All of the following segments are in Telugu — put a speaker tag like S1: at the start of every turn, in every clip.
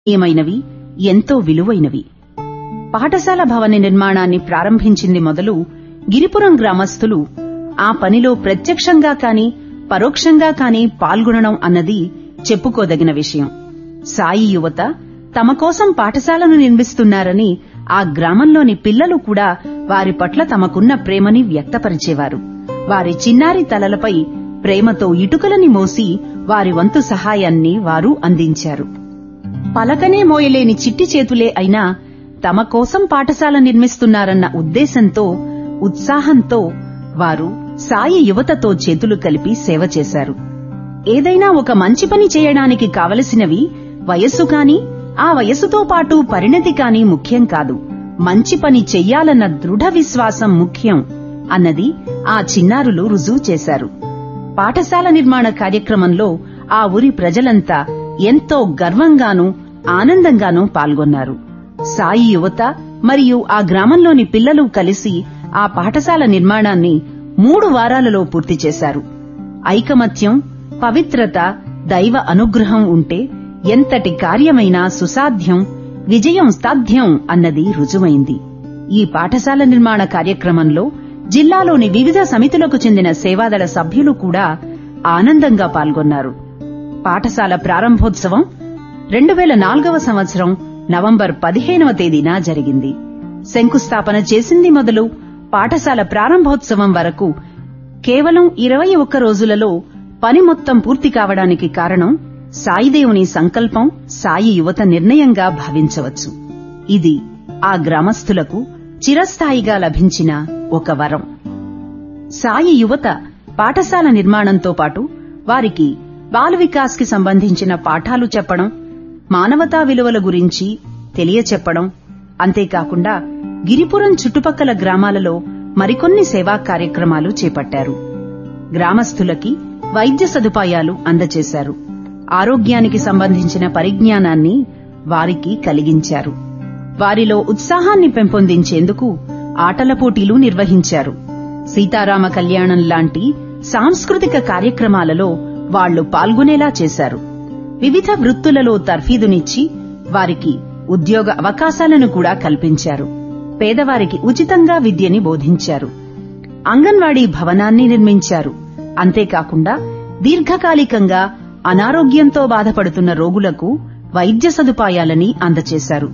S1: ఏమైనవి ఎంతో విలువైనవి పాఠశాల భవన నిర్మాణాన్ని ప్రారంభించింది మొదలు గిరిపురం గ్రామస్తులు ఆ పనిలో ప్రత్యక్షంగా కాని పరోక్షంగా కాని పాల్గొనడం అన్నది చెప్పుకోదగిన విషయం సాయి యువత తమ కోసం పాఠశాలను నిర్మిస్తున్నారని ఆ గ్రామంలోని పిల్లలు కూడా వారి పట్ల తమకున్న ప్రేమని వ్యక్తపరిచేవారు వారి చిన్నారి తలలపై ప్రేమతో ఇటుకలని మోసి వారి వంతు సహాయాన్ని వారు అందించారు పలకనే మోయలేని చిట్టి చేతులే అయినా తమ కోసం పాఠశాల నిర్మిస్తున్నారన్న ఉద్దేశంతో ఉత్సాహంతో వారు సాయి యువతతో చేతులు కలిపి సేవ చేశారు ఏదైనా ఒక మంచి పని చేయడానికి కావలసినవి వయస్సు కాని ఆ వయస్సుతో పాటు పరిణతి కాని ముఖ్యం కాదు మంచి పని చెయ్యాలన్న దృఢ విశ్వాసం ముఖ్యం అన్నది ఆ చిన్నారులు రుజువు చేశారు పాఠశాల నిర్మాణ కార్యక్రమంలో ఆ ఊరి ప్రజలంతా ఎంతో గర్వంగానూ ఆనందంగానూ పాల్గొన్నారు సాయి యువత మరియు ఆ గ్రామంలోని పిల్లలు కలిసి ఆ పాఠశాల నిర్మాణాన్ని మూడు వారాలలో పూర్తి చేశారు ఐకమత్యం పవిత్రత దైవ అనుగ్రహం ఉంటే ఎంతటి కార్యమైనా సుసాధ్యం విజయం సాధ్యం అన్నది రుజువైంది ఈ పాఠశాల నిర్మాణ కార్యక్రమంలో జిల్లాలోని వివిధ సమితులకు చెందిన సేవాదళ సభ్యులు కూడా ఆనందంగా పాల్గొన్నారు పాఠశాల ప్రారంభోత్సవం రెండు వేల నాలుగవ సంవత్సరం నవంబర్ పదిహేనవ తేదీన జరిగింది శంకుస్థాపన చేసింది మొదలు పాఠశాల ప్రారంభోత్సవం వరకు కేవలం ఇరవై ఒక్క రోజులలో పని మొత్తం పూర్తి కావడానికి కారణం సాయిదేవుని సంకల్పం సాయి యువత నిర్ణయంగా భావించవచ్చు ఇది ఆ గ్రామస్తులకు చిరస్థాయిగా లభించిన ఒక వరం సాయి యువత పాఠశాల నిర్మాణంతో పాటు వారికి బాల వికాస్ కి సంబంధించిన పాఠాలు చెప్పడం మానవతా విలువల గురించి తెలియచెప్పడం అంతేకాకుండా గిరిపురం చుట్టుపక్కల గ్రామాలలో మరికొన్ని సేవా కార్యక్రమాలు చేపట్టారు గ్రామస్తులకి వైద్య సదుపాయాలు అందజేశారు ఆరోగ్యానికి సంబంధించిన పరిజ్ఞానాన్ని వారికి కలిగించారు వారిలో ఉత్సాహాన్ని పెంపొందించేందుకు ఆటల పోటీలు నిర్వహించారు సీతారామ కళ్యాణం లాంటి సాంస్కృతిక కార్యక్రమాలలో వాళ్లు పాల్గొనేలా చేశారు వివిధ వృత్తులలో తర్ఫీదునిచ్చి వారికి ఉద్యోగ అవకాశాలను కూడా కల్పించారు పేదవారికి ఉచితంగా విద్యని బోధించారు అంగన్వాడీ భవనాన్ని నిర్మించారు అంతేకాకుండా దీర్ఘకాలికంగా అనారోగ్యంతో బాధపడుతున్న రోగులకు వైద్య సదుపాయాలని అందజేశారు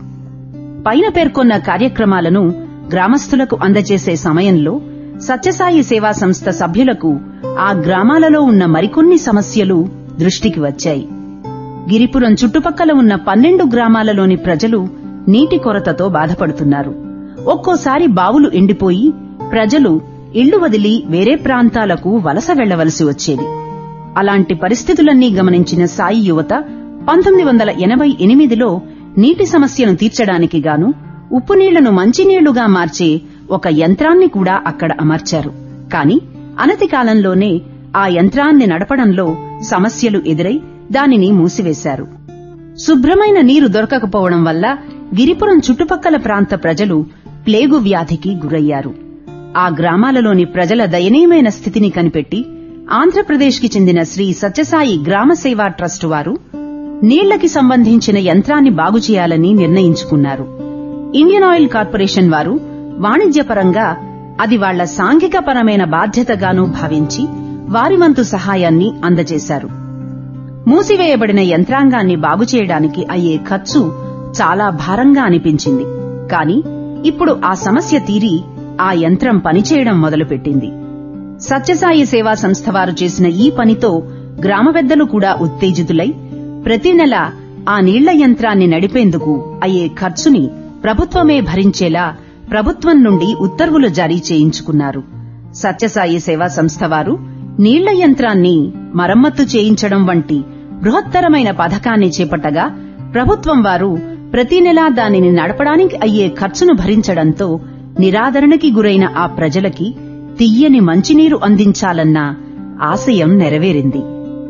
S1: పైన పేర్కొన్న కార్యక్రమాలను గ్రామస్తులకు అందజేసే సమయంలో సత్యసాయి సేవా సంస్థ సభ్యులకు ఆ గ్రామాలలో ఉన్న మరికొన్ని సమస్యలు దృష్టికి వచ్చాయి గిరిపురం చుట్టుపక్కల ఉన్న పన్నెండు గ్రామాలలోని ప్రజలు నీటి కొరతతో బాధపడుతున్నారు ఒక్కోసారి బావులు ఎండిపోయి ప్రజలు ఇళ్లు వదిలి వేరే ప్రాంతాలకు వలస వెళ్లవలసి వచ్చేది అలాంటి పరిస్థితులన్నీ గమనించిన సాయి యువత పంతొమ్మిది వందల ఎనభై ఎనిమిదిలో నీటి సమస్యను తీర్చడానికి గాను ఉప్పు నీళ్లను మంచినీళ్లుగా మార్చే ఒక యంత్రాన్ని కూడా అక్కడ అమర్చారు కాని అనతి కాలంలోనే ఆ యంత్రాన్ని నడపడంలో సమస్యలు ఎదురై దానిని మూసివేశారు శుభ్రమైన నీరు దొరకకపోవడం వల్ల గిరిపురం చుట్టుపక్కల ప్రాంత ప్రజలు ప్లేగు వ్యాధికి గురయ్యారు ఆ గ్రామాలలోని ప్రజల దయనీయమైన స్థితిని కనిపెట్టి ఆంధ్రప్రదేశ్కి చెందిన శ్రీ సత్యసాయి గ్రామ సేవా ట్రస్ట్ వారు నీళ్లకి సంబంధించిన యంత్రాన్ని బాగుచేయాలని నిర్ణయించుకున్నారు ఇండియన్ ఆయిల్ కార్పొరేషన్ వారు వాణిజ్యపరంగా అది వాళ్ల సాంఘికపరమైన బాధ్యతగానూ భావించి వారి వంతు సహాయాన్ని అందజేశారు మూసివేయబడిన యంత్రాంగాన్ని బాగుచేయడానికి అయ్యే ఖర్చు చాలా భారంగా అనిపించింది కాని ఇప్పుడు ఆ సమస్య తీరి ఆ యంత్రం పనిచేయడం మొదలుపెట్టింది సత్యసాయి సేవా సంస్థ వారు చేసిన ఈ పనితో గ్రామ పెద్దలు కూడా ఉత్తేజితులై ప్రతి నెల ఆ నీళ్ల యంత్రాన్ని నడిపేందుకు అయ్యే ఖర్చుని ప్రభుత్వమే భరించేలా ప్రభుత్వం నుండి ఉత్తర్వులు జారీ చేయించుకున్నారు సత్యసాయి సేవా సంస్థ వారు నీళ్ల యంత్రాన్ని మరమ్మత్తు చేయించడం వంటి బృహత్తరమైన పథకాన్ని చేపట్టగా ప్రభుత్వం వారు ప్రతి నెలా దానిని నడపడానికి అయ్యే ఖర్చును భరించడంతో నిరాదరణకి గురైన ఆ ప్రజలకి తియ్యని మంచినీరు అందించాలన్న ఆశయం నెరవేరింది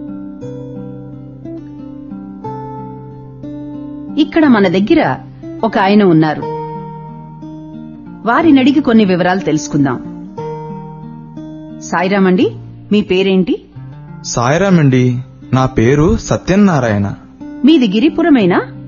S1: ఇక్కడ మన దగ్గర ఒక ఆయన ఉన్నారు వారినడిగి కొన్ని వివరాలు తెలుసుకుందాం సాయిరామండి మీ పేరేంటి
S2: సాయిరామండి నా పేరు సత్యనారాయణ
S1: మీది గిరిపురమేనా